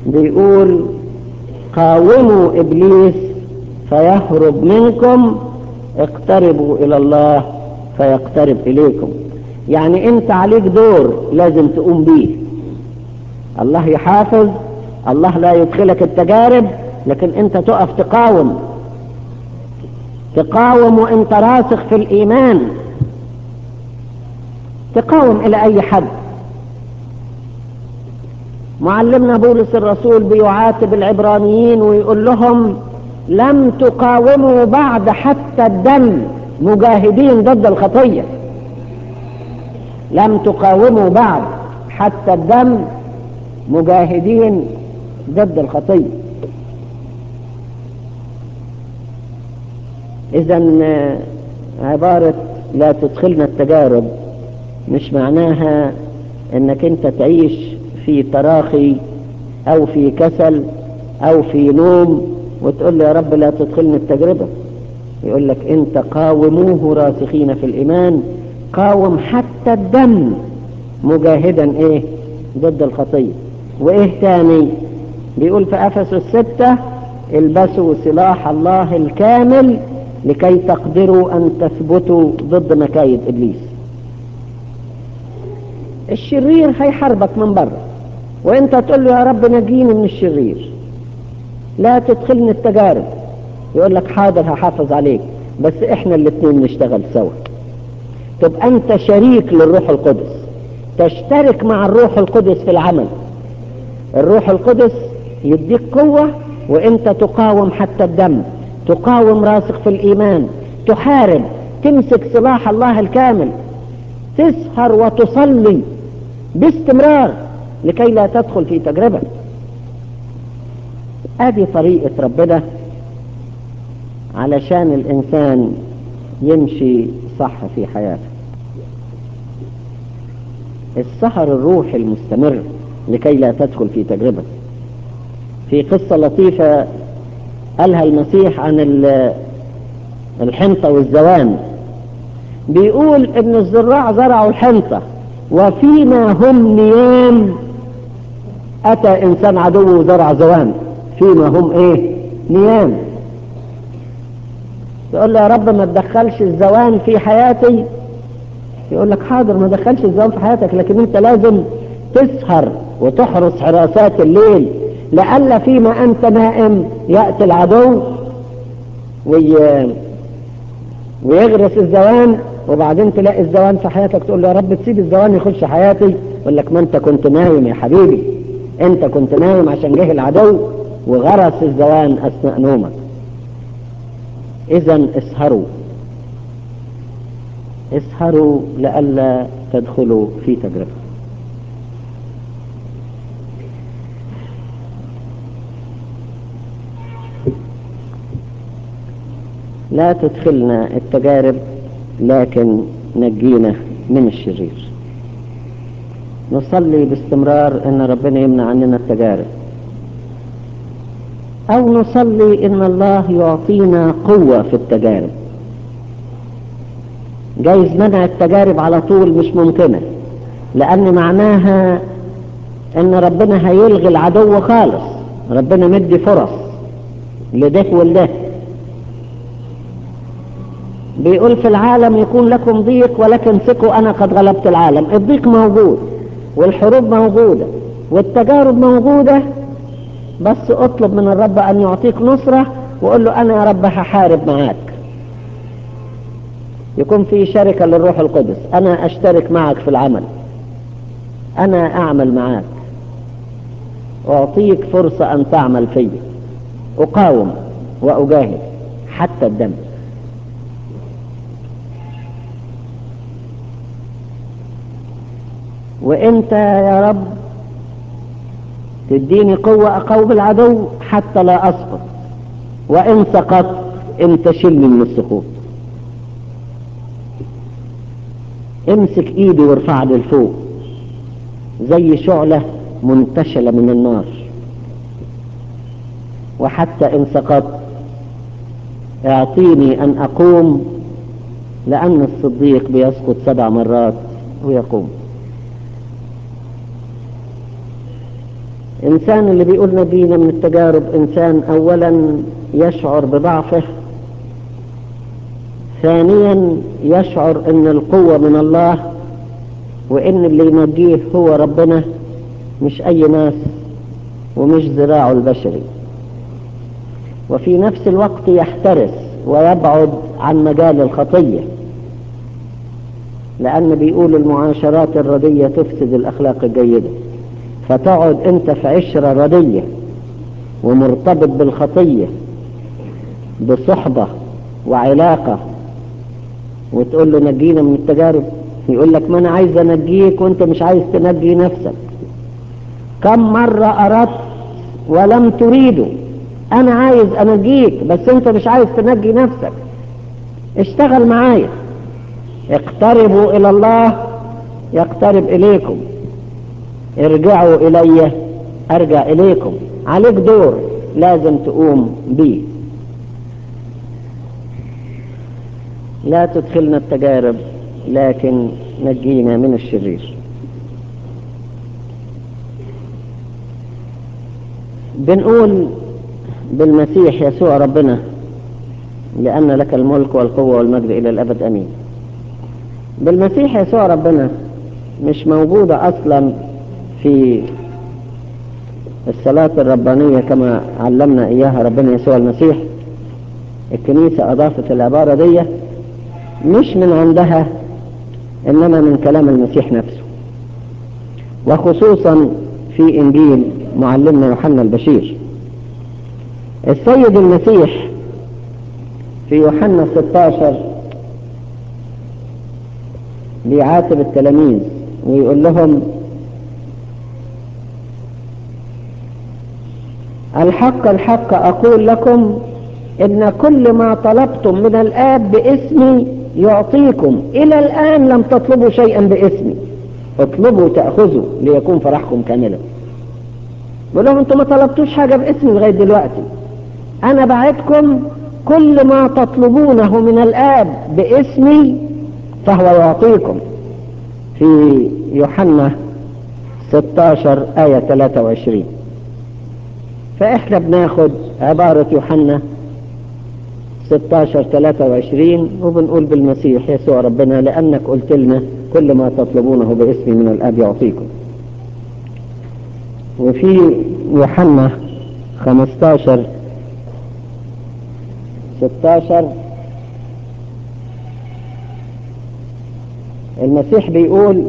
بيقول قاوموا إبليس فيهرب منكم اقتربوا إلى الله فيقترب إليكم يعني أنت عليك دور لازم تقوم بيه الله يحافظ الله لا يدخلك التجارب لكن أنت تقف تقاوم تقاوم وأنت راسخ في الإيمان تقاوم إلى أي حد معلمنا بولس الرسول بيعاتب العبرانيين ويقول لهم لم تقاوموا بعد حتى الدم مجاهدين ضد الخطية لم تقاوموا بعد حتى الدم مجاهدين ضد الخطية إذا عبارة لا تدخلنا التجارب مش معناها انك انت تعيش في تراخي او في كسل او في نوم وتقول له يا رب لا تدخلني التجربة يقول لك انت قاوموه راسخين في الايمان قاوم حتى الدم مجاهدا ايه ضد الخطية وايه تاني بيقول في افسس ستة البسوا سلاح الله الكامل لكي تقدروا ان تثبتوا ضد مكايد ابليس الشرير هيحاربك من بره وانت تقول له يا رب نجيني من الشرير لا تدخلني التجارب يقول لك حاضر هحافظ عليك بس احنا الاثنين نشتغل سوا تبقى انت شريك للروح القدس تشترك مع الروح القدس في العمل الروح القدس يديك قوة وانت تقاوم حتى الدم تقاوم راسخ في الايمان تحارب تمسك سلاح الله الكامل تسهر وتصلي باستمرار لكي لا تدخل في تجربة ادي طريقة ربنا علشان الانسان يمشي صح في حياته السهر الروحي المستمر لكي لا تدخل في تجربة في قصة لطيفة قالها المسيح عن الحنطة والزوان بيقول ان الزراع زرعوا الحنطة وفيما هم نيام اتى انسان عدو زرع زوان فيما هم ايه نيام يقول له يا رب ما تدخلش الزوان في حياتي يقول لك حاضر ما تدخلش الزوان في حياتك لكن انت لازم تسهر وتحرس حراسات الليل لئلا فيما انت نائم يأتي العدو وي... ويغرس الزوان وبعدين تلاقي الزوان في حياتك تقول له يا رب تسيب الزوان يخش حياتي يقول لك ما انت كنت نايم يا حبيبي انت كنت نايم عشان جه العدو وغرس الزوان اثناء نومك اذا اسهروا اسهروا لئلا تدخلوا في تجربه لا تدخلنا التجارب لكن نجينا من الشرير نصلي باستمرار ان ربنا يمنع عننا التجارب او نصلي ان الله يعطينا قوة في التجارب جايز منع التجارب على طول مش ممكنة لان معناها ان ربنا هيلغي العدو خالص ربنا مدي فرص لده ولده بيقول في العالم يكون لكم ضيق ولكن ثقوا انا قد غلبت العالم الضيق موجود والحروب موجودة والتجارب موجودة بس اطلب من الرب ان يعطيك نصرة وقول له انا يا رب هحارب معاك يكون في شركة للروح القدس انا اشترك معك في العمل انا اعمل معاك اعطيك فرصة ان تعمل فيا اقاوم واجاهد حتى الدم وانت يا رب تديني قوة اقوم العدو حتى لا اسقط وان سقطت انت شلني من السقوط امسك ايدي وارفعني لفوق زي شعلة منتشلة من النار وحتى ان سقطت اعطيني ان اقوم لان الصديق بيسقط سبع مرات ويقوم إنسان اللي بيقول نجينا من التجارب إنسان أولا يشعر بضعفه ثانيا يشعر أن القوة من الله وأن اللي ينجيه هو ربنا مش أي ناس ومش ذراعه البشري وفي نفس الوقت يحترس ويبعد عن مجال الخطية لأن بيقول المعاشرات الردية تفسد الأخلاق الجيدة فتقعد أنت في عشرة ردية ومرتبط بالخطية بصحبة وعلاقة وتقول له نجينا من التجارب يقول لك ما أنا عايز أنجيك وأنت مش عايز تنجي نفسك كم مرة أردت ولم تريده أنا عايز أنجيك بس أنت مش عايز تنجي نفسك اشتغل معايا اقتربوا إلى الله يقترب إليكم ارجعوا إلي أرجع إليكم عليك دور لازم تقوم بيه لا تدخلنا التجارب لكن نجينا من الشرير بنقول بالمسيح يسوع ربنا لأن لك الملك والقوة والمجد إلى الأبد أمين بالمسيح يسوع ربنا مش موجودة أصلا في الصلاة الربانية كما علمنا إياها ربنا يسوع المسيح الكنيسة أضافت العبارة دي مش من عندها إنما من كلام المسيح نفسه وخصوصا في إنجيل معلمنا يوحنا البشير السيد المسيح في يوحنا 16 بيعاتب التلاميذ ويقول لهم الحق الحق أقول لكم إن كل ما طلبتم من الآب باسمي يعطيكم إلى الآن لم تطلبوا شيئا باسمي اطلبوا تأخذوا ليكون فرحكم كاملا بقول لهم انتم ما طلبتوش حاجة باسمي لغاية دلوقتي أنا بعدكم كل ما تطلبونه من الآب باسمي فهو يعطيكم في يوحنا 16 آية 23 فإحنا بناخد عبارة يوحنا 16 23 وبنقول بالمسيح يسوع ربنا لأنك قلت لنا كل ما تطلبونه باسمي من الآب يعطيكم وفي يوحنا 15 16 المسيح بيقول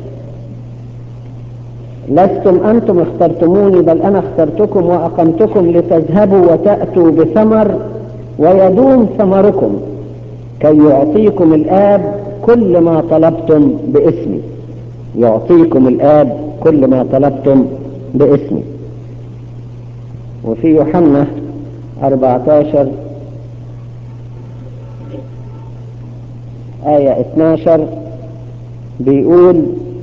لستم أنتم اخترتموني بل أنا اخترتكم وأقمتكم لتذهبوا وتأتوا بثمر ويدوم ثمركم كي يعطيكم الآب كل ما طلبتم باسمي يعطيكم الآب كل ما طلبتم باسمي وفي يوحنا 14 آية 12 بيقول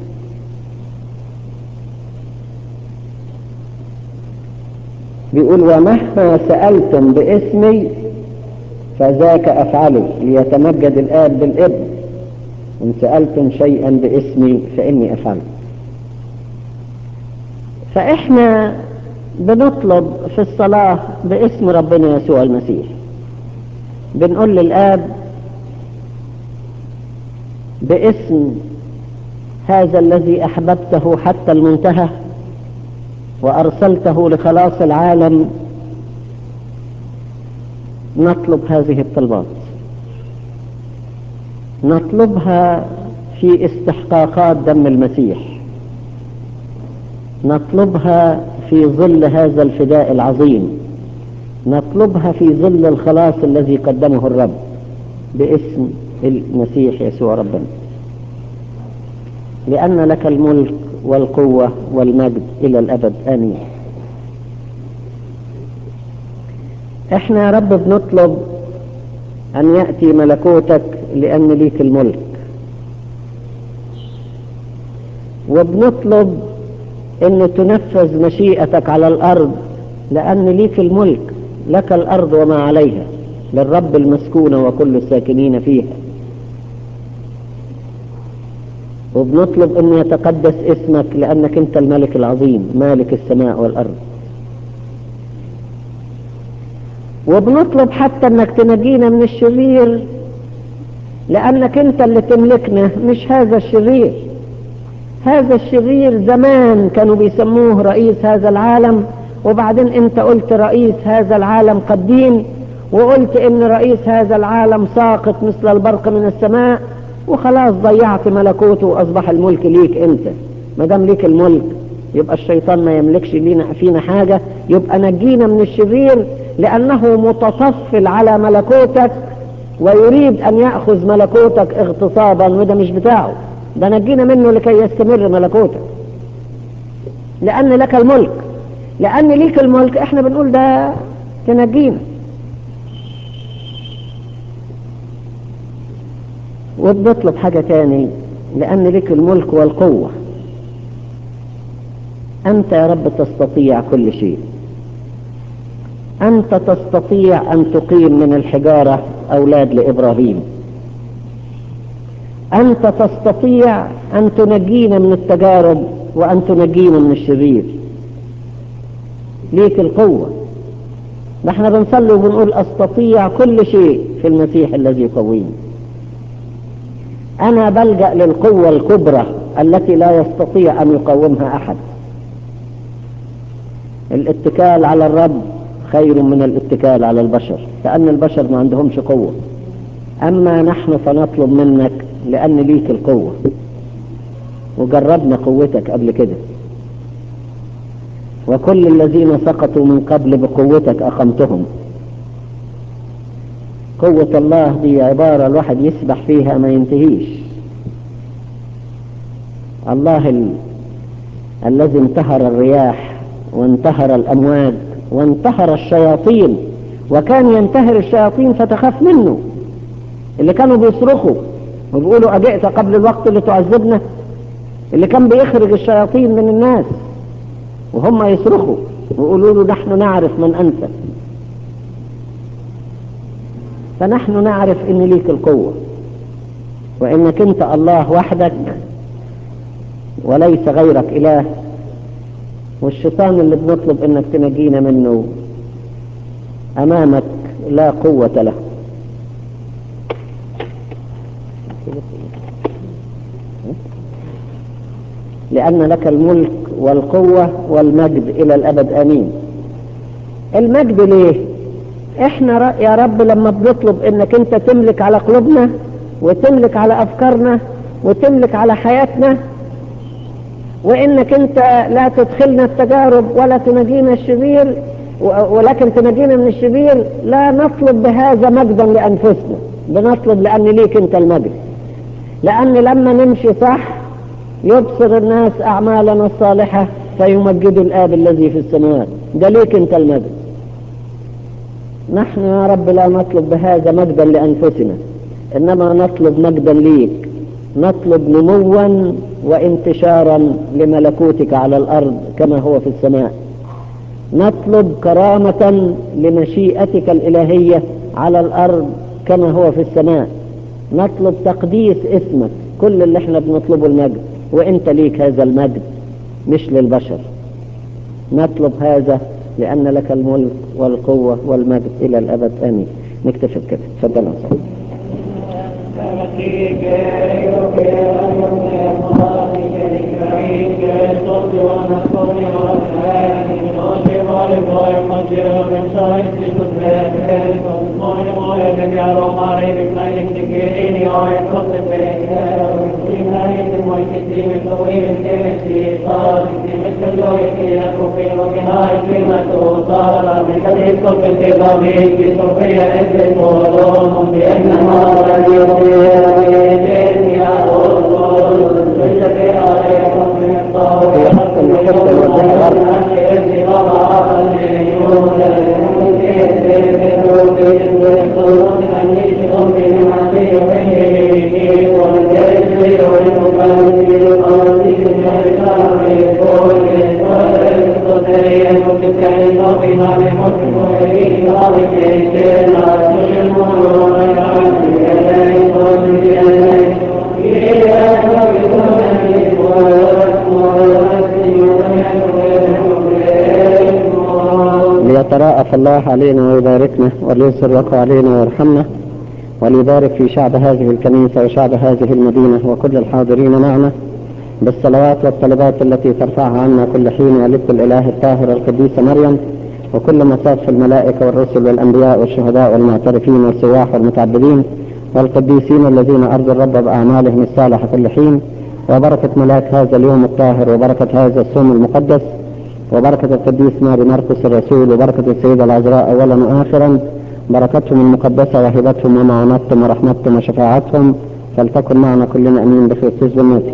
بيقول ومهما سألتم باسمي فذاك أفعله ليتمجد الآب بالابن إن سألتم شيئا باسمي فإني أفعله فإحنا بنطلب في الصلاة باسم ربنا يسوع المسيح بنقول للآب باسم هذا الذي أحببته حتى المنتهى وأرسلته لخلاص العالم نطلب هذه الطلبات نطلبها في استحقاقات دم المسيح نطلبها في ظل هذا الفداء العظيم نطلبها في ظل الخلاص الذي قدمه الرب باسم المسيح يسوع ربنا لأن لك الملك والقوة والمجد إلى الأبد آمين احنا يا رب بنطلب أن يأتي ملكوتك لأن ليك الملك وبنطلب أن تنفذ مشيئتك على الأرض لأن ليك الملك لك الأرض وما عليها للرب المسكونة وكل الساكنين فيها وبنطلب أن يتقدس اسمك لأنك أنت الملك العظيم مالك السماء والأرض وبنطلب حتى أنك تنجينا من الشرير لأنك أنت اللي تملكنا مش هذا الشرير هذا الشرير زمان كانوا بيسموه رئيس هذا العالم وبعدين انت قلت رئيس هذا العالم قديم وقلت ان رئيس هذا العالم ساقط مثل البرق من السماء وخلاص ضيعت ملكوته واصبح الملك ليك انت ما دام ليك الملك يبقى الشيطان ما يملكش لينا فينا حاجة يبقى نجينا من الشرير لانه متطفل على ملكوتك ويريد ان يأخذ ملكوتك اغتصابا وده مش بتاعه ده نجينا منه لكي يستمر ملكوتك لان لك الملك لان ليك الملك احنا بنقول ده تنجينا وبنطلب حاجة تاني لأن لك الملك والقوة أنت يا رب تستطيع كل شيء أنت تستطيع أن تقيم من الحجارة أولاد لإبراهيم أنت تستطيع أن تنجينا من التجارب وأن تنجينا من الشرير ليك القوة نحن بنصلي وبنقول أستطيع كل شيء في المسيح الذي يقويني أنا بلجأ للقوة الكبرى التي لا يستطيع أن يقاومها أحد الاتكال على الرب خير من الاتكال على البشر لأن البشر ما عندهمش قوة أما نحن فنطلب منك لأن ليك القوة وجربنا قوتك قبل كده وكل الذين سقطوا من قبل بقوتك أقمتهم قوة الله دي عبارة الواحد يسبح فيها ما ينتهيش الله ال... الذي انتهر الرياح وانتهر الأمواج وانتهر الشياطين وكان ينتهر الشياطين فتخاف منه اللي كانوا بيصرخوا وبيقولوا أجئت قبل الوقت اللي تعذبنا اللي كان بيخرج الشياطين من الناس وهم يصرخوا ويقولوا له نحن نعرف من أنت فنحن نعرف ان ليك القوة وانك انت الله وحدك وليس غيرك اله والشيطان اللي بنطلب انك تنجينا منه امامك لا قوة له لأن لك الملك والقوة والمجد إلى الأبد آمين المجد ليه احنا يا رب لما بنطلب انك انت تملك على قلوبنا وتملك على افكارنا وتملك على حياتنا وانك انت لا تدخلنا التجارب ولا تنجينا الشرير ولكن تنجينا من الشرير لا نطلب بهذا مجدا لانفسنا بنطلب لان ليك انت المجد لان لما نمشي صح يبصر الناس اعمالنا الصالحة فيمجدوا الاب الذي في السماوات ده ليك انت المجد نحن يا رب لا نطلب بهذا مجدا لأنفسنا إنما نطلب مجدا ليك نطلب نموا وانتشارا لملكوتك على الأرض كما هو في السماء نطلب كرامة لمشيئتك الإلهية على الأرض كما هو في السماء نطلب تقديس اسمك كل اللي احنا بنطلبه المجد وانت ليك هذا المجد مش للبشر نطلب هذا لأن لك الملك والقوة والمجد إلى الأبد آمين نكتفي بكده تفضل يا Thank you. ليتراءف الله علينا ويباركنا وليسر وقع علينا ويرحمنا وليبارك في شعب هذه الكنيسة وشعب هذه المدينة وكل الحاضرين معنا بالصلوات والطلبات التي ترفعها عنا كل حين ولدت الإله الطاهر القديس مريم وكل مصاف الملائكة والرسل والأنبياء والشهداء والمعترفين والسواح والمتعبدين والقديسين الذين أرضوا الرب بأعمالهم الصالحة كل حين وبركة ملاك هذا اليوم الطاهر وبركة هذا الصوم المقدس وبركة القديس ماري مرقس الرسول وبركة السيدة العذراء أولا وآخرا بركتهم المقدسة وهبتهم ومعونتهم ورحمتهم وشفاعتهم فلتكن معنا كلنا أمين بخير بالموت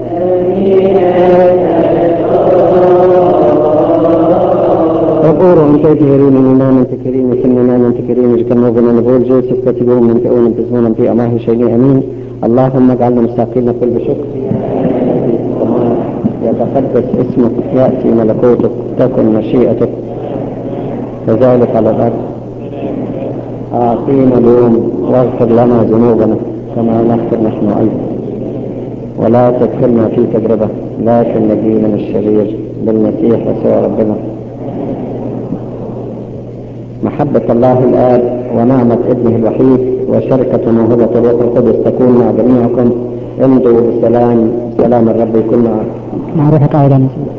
وقوروا أن تجهرين إمام تكرين سن إمام تكرين جكنوا بنا نقول جوسف كتبوهم من تؤون تزمون في أماه شيء أمين اللهم اجعلنا مستقيم كل شكر يتقدس اسمك يأتي ملكوتك تكن مشيئتك كذلك على الأرض أعطينا اليوم واغفر لنا ذنوبنا كما نغفر نحن أيضا ولا تدخلنا في تجربة لكن نجينا من الشرير بالمسيح يسوع ربنا محبة الله الآب ونعمة ابنه الوحيد وشركة موهبة الروح القدس تكون مع جميعكم امضوا بالسلام سلام الرب يكون معكم مع روحك أيضا